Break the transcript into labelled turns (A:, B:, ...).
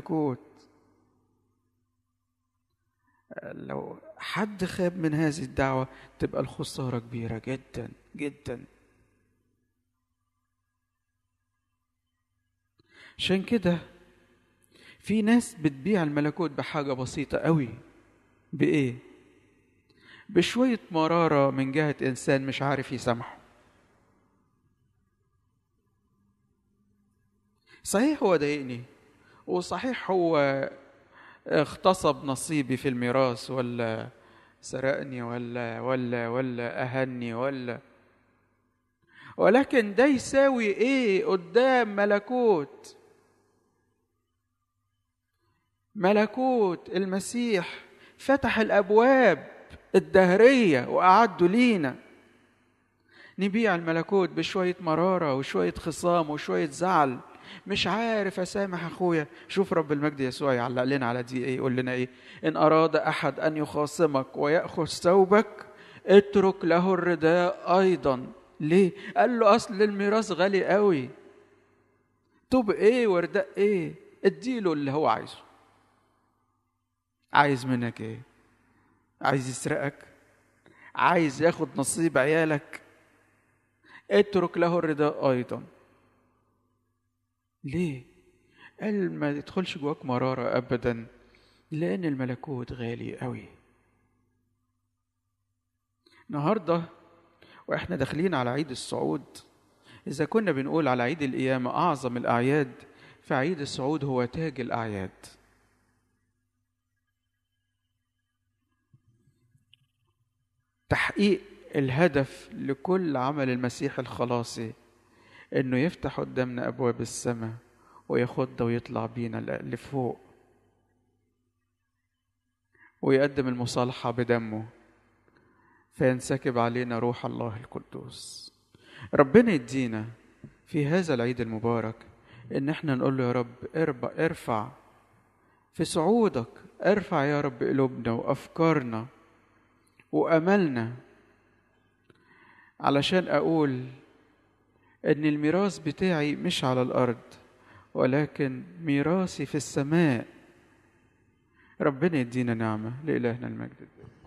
A: الملكوت لو حد خاب من هذه الدعوة تبقى الخسارة كبيرة جدا جدا عشان كده في ناس بتبيع الملكوت بحاجة بسيطة قوي بإيه؟ بشوية مرارة من جهة إنسان مش عارف يسامحه صحيح هو ضايقني وصحيح هو اغتصب نصيبي في الميراث ولا سرقني ولا ولا ولا أهني ولا ولكن ده يساوي ايه قدام ملكوت ملكوت المسيح فتح الابواب الدهريه واعدوا لينا نبيع الملكوت بشويه مراره وشويه خصام وشويه زعل مش عارف اسامح اخويا شوف رب المجد يسوع يعلق لنا على دي ايه يقول لنا ايه ان اراد احد ان يخاصمك وياخذ ثوبك اترك له الرداء ايضا ليه قال له اصل الميراث غالي قوي طب ايه ورداء ايه اديله اللي هو عايزه عايز منك ايه عايز يسرقك عايز ياخد نصيب عيالك اترك له الرداء ايضا ليه قال ما يدخلش جواك مراره ابدا لان الملكوت غالي قوي النهارده واحنا داخلين على عيد الصعود اذا كنا بنقول على عيد القيامه اعظم الاعياد فعيد الصعود هو تاج الاعياد تحقيق الهدف لكل عمل المسيح الخلاصي انه يفتح قدامنا ابواب السماء وياخدنا ويطلع بينا لفوق ويقدم المصالحه بدمه فينسكب علينا روح الله القدوس ربنا يدينا في هذا العيد المبارك ان احنا نقول له يا رب ارفع ارفع في صعودك ارفع يا رب قلوبنا وافكارنا واملنا علشان اقول ان الميراث بتاعي مش على الارض ولكن ميراثي في السماء ربنا يدينا نعمه لالهنا المجد